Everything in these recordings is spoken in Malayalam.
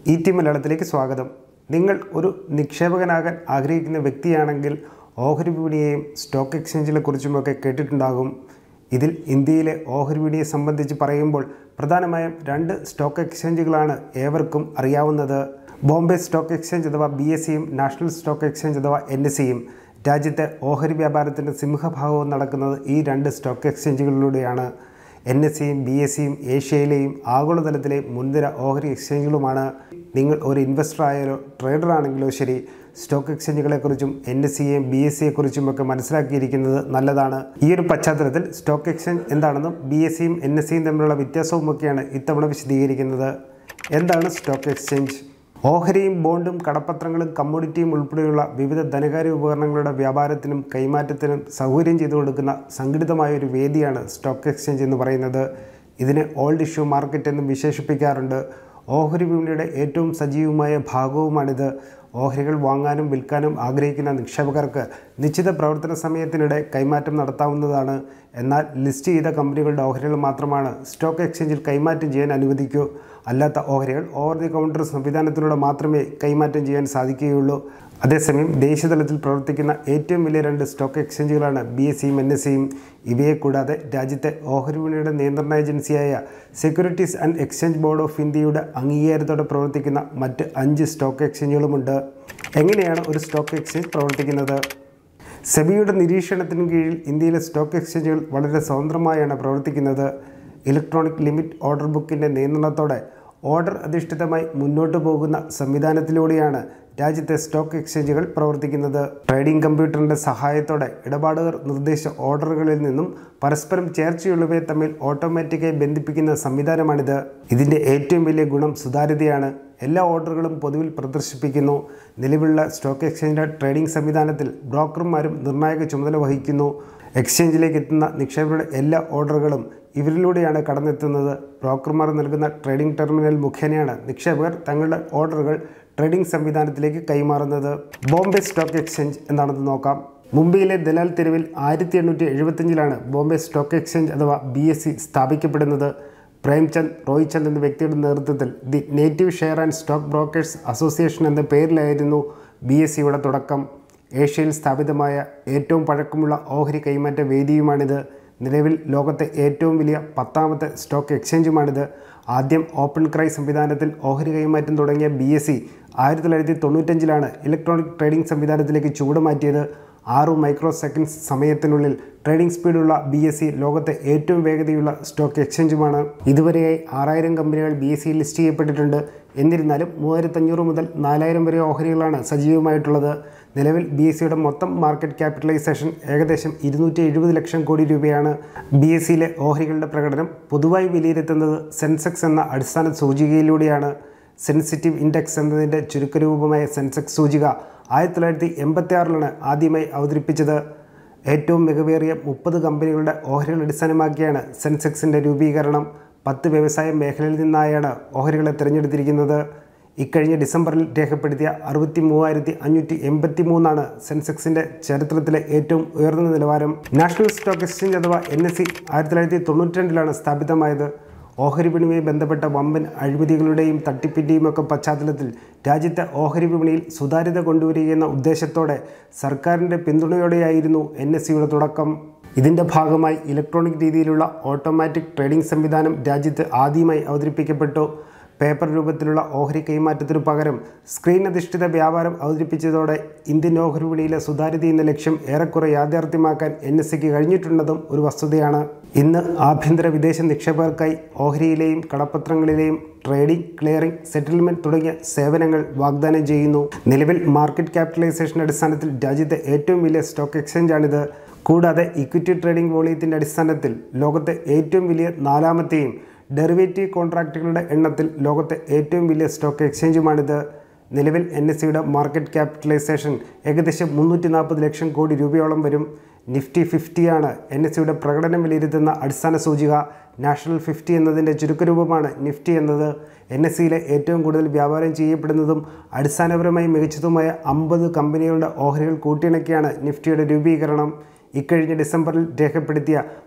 ഇ ടി മലയാളത്തിലേക്ക് സ്വാഗതം നിങ്ങൾ ഒരു നിക്ഷേപകനാകാൻ ആഗ്രഹിക്കുന്ന വ്യക്തിയാണെങ്കിൽ ഓഹരി വിപണിയെയും സ്റ്റോക്ക് എക്സ്ചേഞ്ചിനെ കുറിച്ചുമൊക്കെ കേട്ടിട്ടുണ്ടാകും ഇതിൽ ഇന്ത്യയിലെ ഓഹരി വിപണിയെ സംബന്ധിച്ച് പറയുമ്പോൾ പ്രധാനമായും രണ്ട് സ്റ്റോക്ക് എക്സ്ചേഞ്ചുകളാണ് ഏവർക്കും അറിയാവുന്നത് ബോംബെ സ്റ്റോക്ക് എക്സ്ചേഞ്ച് അഥവാ ബി എസ് സിയും നാഷണൽ സ്റ്റോക്ക് എക്സ്ചേഞ്ച് അഥവാ എൻ എസ് സിയും രാജ്യത്തെ ഓഹരി വ്യാപാരത്തിൻ്റെ സിംഹഭാഗവും നടക്കുന്നത് ഈ രണ്ട് സ്റ്റോക്ക് എക്സ്ചേഞ്ചുകളിലൂടെയാണ് എൻ എസ് സിയും ബി എസ് സിയും ഏഷ്യയിലെയും ആഗോളതലത്തിലെ മുൻനിര ഓഹരി എക്സ്ചേഞ്ചുകളുമാണ് നിങ്ങൾ ഒരു ഇൻവെസ്റ്റർ ആയാലോ ട്രേഡർ ആണെങ്കിലോ ശരി സ്റ്റോക്ക് എക്സ്ചേഞ്ചുകളെക്കുറിച്ചും എൻ എസ് സിയെയും ബി എസ് സിയെക്കുറിച്ചും ഒക്കെ മനസ്സിലാക്കിയിരിക്കുന്നത് നല്ലതാണ് ഈ ഒരു പശ്ചാത്തലത്തിൽ സ്റ്റോക്ക് എക്സ്ചേഞ്ച് എന്താണെന്നും ബി എസ് സിയും എൻ എസ് സിയും തമ്മിലുള്ള വ്യത്യാസവുമൊക്കെയാണ് ഇത്തവണ വിശദീകരിക്കുന്നത് എന്താണ് സ്റ്റോക്ക് എക്സ്ചേഞ്ച് ഓഹരിയും ബോണ്ടും കടപ്പത്രങ്ങളും കമ്മോഡിറ്റിയും ഉൾപ്പെടെയുള്ള വിവിധ ധനകാര്യ ഉപകരണങ്ങളുടെ വ്യാപാരത്തിനും കൈമാറ്റത്തിനും സൗകര്യം ചെയ്തു കൊടുക്കുന്ന സംഘടിതമായ ഒരു വേദിയാണ് സ്റ്റോക്ക് എക്സ്ചേഞ്ച് എന്ന് പറയുന്നത് ഇതിനെ ഓൾഡ് ഇഷ്യൂ മാർക്കറ്റ് എന്നും വിശേഷിപ്പിക്കാറുണ്ട് ഓഹരി വിപണിയുടെ ഏറ്റവും സജീവമായ ഭാഗവുമാണിത് ഓഹരികൾ വാങ്ങാനും വിൽക്കാനും ആഗ്രഹിക്കുന്ന നിക്ഷേപകർക്ക് നിശ്ചിത പ്രവർത്തന സമയത്തിനിടെ കൈമാറ്റം നടത്താവുന്നതാണ് എന്നാൽ ലിസ്റ്റ് ചെയ്ത കമ്പനികളുടെ ഓഹരികൾ മാത്രമാണ് സ്റ്റോക്ക് എക്സ്ചേഞ്ചിൽ കൈമാറ്റം ചെയ്യാൻ അനുവദിക്കൂ അല്ലാത്ത ഓഹരികൾ ഓവർ ദി കൗണ്ടർ സംവിധാനത്തിലൂടെ മാത്രമേ കൈമാറ്റം ചെയ്യാൻ സാധിക്കുകയുള്ളൂ അതേസമയം ദേശീയതലത്തിൽ പ്രവർത്തിക്കുന്ന ഏറ്റവും വലിയ രണ്ട് സ്റ്റോക്ക് എക്സ്ചേഞ്ചുകളാണ് ബി എസ് സിയും എൻ എസ് സിയും ഇവയെ കൂടാതെ രാജ്യത്തെ ഓഹരി വിപണിയുടെ നിയന്ത്രണ ഏജൻസിയായ securities and exchange board of ഇന്ത്യയുടെ അംഗീകാരത്തോടെ പ്രവർത്തിക്കുന്ന മറ്റ് അഞ്ച് സ്റ്റോക്ക് എക്സ്ചേഞ്ചുകളുമുണ്ട് എങ്ങനെയാണ് ഒരു സ്റ്റോക്ക് എക്സ്ചേഞ്ച് പ്രവർത്തിക്കുന്നത് സെബിയുടെ നിരീക്ഷണത്തിന് കീഴിൽ ഇന്ത്യയിലെ സ്റ്റോക്ക് എക്സ്ചേഞ്ചുകൾ വളരെ സ്വതന്ത്രമായാണ് പ്രവർത്തിക്കുന്നത് ഇലക്ട്രോണിക് ലിമിറ്റ് ഓർഡർ ബുക്കിൻ്റെ നിയന്ത്രണത്തോടെ ഓർഡർ അധിഷ്ഠിതമായി മുന്നോട്ട് പോകുന്ന സംവിധാനത്തിലൂടെയാണ് രാജ്യത്തെ സ്റ്റോക്ക് എക്സ്ചേഞ്ചുകൾ പ്രവർത്തിക്കുന്നത് ട്രേഡിംഗ് കമ്പ്യൂട്ടറിൻ്റെ സഹായത്തോടെ ഇടപാടുകാർ നിർദ്ദേശിച്ച ഓർഡറുകളിൽ നിന്നും പരസ്പരം ചേർച്ചയുള്ളവയെ തമ്മിൽ ഓട്ടോമാറ്റിക്കായി ബന്ധിപ്പിക്കുന്ന സംവിധാനമാണിത് ഇതിൻ്റെ ഏറ്റവും വലിയ ഗുണം സുതാര്യതയാണ് എല്ലാ ഓർഡറുകളും പൊതുവിൽ പ്രദർശിപ്പിക്കുന്നു നിലവിലുള്ള സ്റ്റോക്ക് എക്സ്ചേഞ്ചിൻ്റെ ട്രേഡിംഗ് സംവിധാനത്തിൽ ബ്രോക്കർമാരും നിർണായക ചുമതല വഹിക്കുന്നു എക്സ്ചേഞ്ചിലേക്ക് എത്തുന്ന നിക്ഷേപരുടെ എല്ലാ ഓർഡറുകളും ഇവരിലൂടെയാണ് കടന്നെത്തുന്നത് ബ്രോക്കർമാർ നൽകുന്ന ട്രേഡിംഗ് ടെർമിനൽ മുഖേനയാണ് നിക്ഷേപകർ തങ്ങളുടെ ഓർഡറുകൾ ട്രേഡിംഗ് സംവിധാനത്തിലേക്ക് കൈമാറുന്നത് ബോംബെ സ്റ്റോക്ക് എക്സ്ചേഞ്ച് എന്താണെന്ന് നോക്കാം മുംബൈയിലെ ദലാൽ തെരുവിൽ ആയിരത്തി എണ്ണൂറ്റി എഴുപത്തഞ്ചിലാണ് ബോംബെ സ്റ്റോക്ക് എക്സ്ചേഞ്ച് അഥവാ ബി എസ് സി സ്ഥാപിക്കപ്പെടുന്നത് പ്രേംചന്ദ് റോയ്ചന്ദ് എന്ന വ്യക്തിയുടെ നേതൃത്വത്തിൽ the native share and stock brokers association എന്ന പേരിലായിരുന്നു ബി എസ് സിയുടെ തുടക്കം ഏഷ്യയിൽ സ്ഥാപിതമായ ഏറ്റവും പഴക്കമുള്ള ഓഹരി കൈമാറ്റ വേദിയുമാണിത് നിലവിൽ ലോകത്തെ ഏറ്റവും വലിയ പത്താമത്തെ സ്റ്റോക്ക് എക്സ്ചേഞ്ചുമാണിത് ആദ്യം ഓപ്പൺ ക്രൈ സംവിധാനത്തിൽ ഓഹരി കൈമാറ്റം തുടങ്ങിയ ബി എസ് സി ആയിരത്തി തൊള്ളായിരത്തി തൊണ്ണൂറ്റഞ്ചിലാണ് ഇലക്ട്രോണിക് ട്രേഡിംഗ് സംവിധാനത്തിലേക്ക് ചുവട് മാറ്റിയത് ആറ് മൈക്രോ സെക്കൻഡ്സ് സമയത്തിനുള്ളിൽ ട്രേഡിംഗ് സ്പീഡുള്ള ബി എസ് സി ലോകത്തെ ഏറ്റവും വേഗതയുള്ള സ്റ്റോക്ക് എക്സ്ചേഞ്ചുമാണ് ഇതുവരെയായി ആറായിരം കമ്പനികൾ ബി എസ് സിയിൽ ലിസ്റ്റ് ചെയ്യപ്പെട്ടിട്ടുണ്ട് എന്നിരുന്നാലും മൂവായിരത്തഞ്ഞൂറ് മുതൽ നാലായിരം വരെ ഓഹരികളാണ് സജീവമായിട്ടുള്ളത് നിലവിൽ ബി എസ് സിയുടെ മൊത്തം മാർക്കറ്റ് ക്യാപിറ്റലൈസേഷൻ ഏകദേശം ഇരുന്നൂറ്റി എഴുപത് ലക്ഷം കോടി രൂപയാണ് ബി എസ് സിയിലെ ഓഹരികളുടെ പ്രകടനം പൊതുവായി വിലയിരുത്തുന്നത് സെൻസെക്സ് എന്ന അടിസ്ഥാന സൂചികയിലൂടെയാണ് സെൻസിറ്റീവ് ഇൻഡെക്സ് എന്നതിൻ്റെ ചുരുക്കരൂപമായ സെൻസെക്സ് സൂചിക ആയിരത്തി തൊള്ളായിരത്തി എൺപത്തി ആറിലാണ് ആദ്യമായി അവതരിപ്പിച്ചത് ഏറ്റവും മികവേറിയ മുപ്പത് കമ്പനികളുടെ ഓഹരികൾ അടിസ്ഥാനമാക്കിയാണ് സെൻസെക്സിൻ്റെ രൂപീകരണം പത്ത് വ്യവസായ മേഖലയിൽ നിന്നായാണ് ഓഹരികളെ തിരഞ്ഞെടുത്തിരിക്കുന്നത് ഇക്കഴിഞ്ഞ ഡിസംബറിൽ രേഖപ്പെടുത്തിയ അറുപത്തി മൂവായിരത്തി അഞ്ഞൂറ്റി എൺപത്തി മൂന്നാണ് സെൻസെക്സിൻ്റെ ചരിത്രത്തിലെ ഏറ്റവും ഉയർന്ന നിലവാരം നാഷണൽ സ്റ്റോക്ക് എക്സ്ചേഞ്ച് അഥവാ എൻ എസ് സി ആയിരത്തി തൊള്ളായിരത്തി തൊണ്ണൂറ്റി രണ്ടിലാണ് സ്ഥാപിതമായത് ഓഹരി വിപണിയുമായി ബന്ധപ്പെട്ട വമ്പൻ അഴിമതികളുടെയും തട്ടിപ്പിൻ്റെയും ഒക്കെ പശ്ചാത്തലത്തിൽ രാജ്യത്തെ ഓഹരി വിപണിയിൽ സുതാര്യത കൊണ്ടുവരികയെന്ന ഉദ്ദേശത്തോടെ സർക്കാരിൻ്റെ പിന്തുണയോടെയായിരുന്നു എൻ എസ് സിയുടെ തുടക്കം ഇതിൻ്റെ ഭാഗമായി ഇലക്ട്രോണിക് രീതിയിലുള്ള ഓട്ടോമാറ്റിക് ട്രേഡിംഗ് സംവിധാനം രാജ്യത്ത് ആദ്യമായി അവതരിപ്പിക്കപ്പെട്ടു പേപ്പർ രൂപത്തിലുള്ള ഓഹരി കൈമാറ്റത്തിനു പകരം സ്ക്രീൻ അധിഷ്ഠിത വ്യാപാരം അവതരിപ്പിച്ചതോടെ ഇന്ത്യൻ ഓഹരി വിപണിയിലെ സുതാര്യത എന്ന ലക്ഷ്യം ഏറെക്കുറെ യാഥാർത്ഥ്യമാക്കാൻ എൻ എസ് സിക്ക് കഴിഞ്ഞിട്ടുണ്ടെന്നും ഒരു വസ്തുതയാണ് ഇന്ന് ആഭ്യന്തര വിദേശ നിക്ഷേപകർക്കായി ഓഹരിയിലെയും കടപ്പത്രങ്ങളിലെയും ട്രേഡിംഗ് ക്ലിയറിംഗ് സെറ്റിൽമെൻറ്റ് തുടങ്ങിയ സേവനങ്ങൾ വാഗ്ദാനം ചെയ്യുന്നു നിലവിൽ മാർക്കറ്റ് ക്യാപിറ്റലൈസേഷൻ അടിസ്ഥാനത്തിൽ രാജ്യത്തെ ഏറ്റവും വലിയ സ്റ്റോക്ക് എക്സ്ചേഞ്ചാണിത് കൂടാതെ ഇക്വിറ്റി ട്രേഡിംഗ് വോളിയത്തിൻ്റെ അടിസ്ഥാനത്തിൽ ലോകത്തെ ഏറ്റവും വലിയ നാലാമത്തെയും ഡെറിവേറ്റീവ് കോൺട്രാക്റ്റുകളുടെ എണ്ണത്തിൽ ലോകത്തെ ഏറ്റവും വലിയ സ്റ്റോക്ക് എക്സ്ചേഞ്ചുമാണിത് നിലവിൽ എൻ എസ് സിയുടെ മാർക്കറ്റ് ക്യാപിറ്റലൈസേഷൻ ഏകദേശം മുന്നൂറ്റി നാൽപ്പത് ലക്ഷം കോടി രൂപയോളം വരും നിഫ്റ്റി ഫിഫ്റ്റിയാണ് എൻ എസ് സിയുടെ പ്രകടനം വിലയിരുത്തുന്ന അടിസ്ഥാന സൂചിക നാഷണൽ ഫിഫ്റ്റി എന്നതിൻ്റെ ചുരുക്കരൂപമാണ് നിഫ്റ്റി എന്നത് എൻ എസ് സിയിലെ ഏറ്റവും കൂടുതൽ വ്യാപാരം ചെയ്യപ്പെടുന്നതും അടിസ്ഥാനപരമായി മികച്ചതുമായ അമ്പത് കമ്പനികളുടെ ഓഹരികൾ കൂട്ടിയിണക്കിയാണ് നിഫ്റ്റിയുടെ രൂപീകരണം ഇക്കഴിഞ്ഞ ഡിസംബറിൽ രേഖപ്പെടുത്തിയ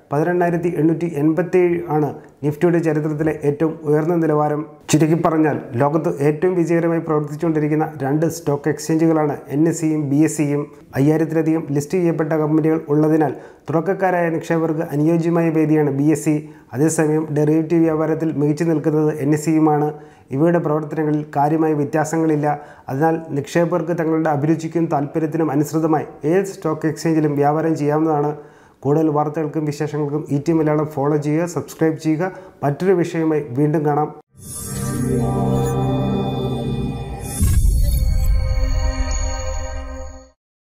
പതിനെണ്ണായിരത്തി എണ്ണൂറ്റി എൺപത്തേഴ് ആണ് നിഫ്റ്റിയുടെ ചരിത്രത്തിലെ ഏറ്റവും ഉയർന്ന നിലവാരം ചുരുക്കി പറഞ്ഞാൽ ലോകത്ത് ഏറ്റവും വിജയകരമായി പ്രവർത്തിച്ചുകൊണ്ടിരിക്കുന്ന രണ്ട് സ്റ്റോക്ക് എക്സ്ചേഞ്ചുകളാണ് എൻ എസ് സിയും ബി എസ് സിയും അയ്യായിരത്തിലധികം ലിസ്റ്റ് ചെയ്യപ്പെട്ട കമ്പനികൾ ഉള്ളതിനാൽ തുടക്കക്കാരായ നിക്ഷേപകർക്ക് അനുയോജ്യമായ വേദിയാണ് ബി എസ് സി അതേസമയം ഡെറിവേറ്റീവ് വ്യാപാരത്തിൽ മികച്ചു നിൽക്കുന്നത് എൻ എസ് സിയുമാണ് ഇവയുടെ പ്രവർത്തനങ്ങളിൽ കാര്യമായ വ്യത്യാസങ്ങളില്ല അതിനാൽ നിക്ഷേപകർക്ക് തങ്ങളുടെ അഭിരുചിക്കും താല്പര്യത്തിനും അനുസൃതമായി ഏത് സ്റ്റോക്ക് എക്സ്ചേഞ്ചിലും വ്യാപാരം ചെയ്യാവുന്നതാണ് കൂടുതൽ വാർത്തകൾക്കും വിശേഷങ്ങൾക്കും ഇ ടി മലയാളം ഫോളോ ചെയ്യുക സബ്സ്ക്രൈബ് ചെയ്യുക മറ്റൊരു വിഷയവുമായി വീണ്ടും കാണാം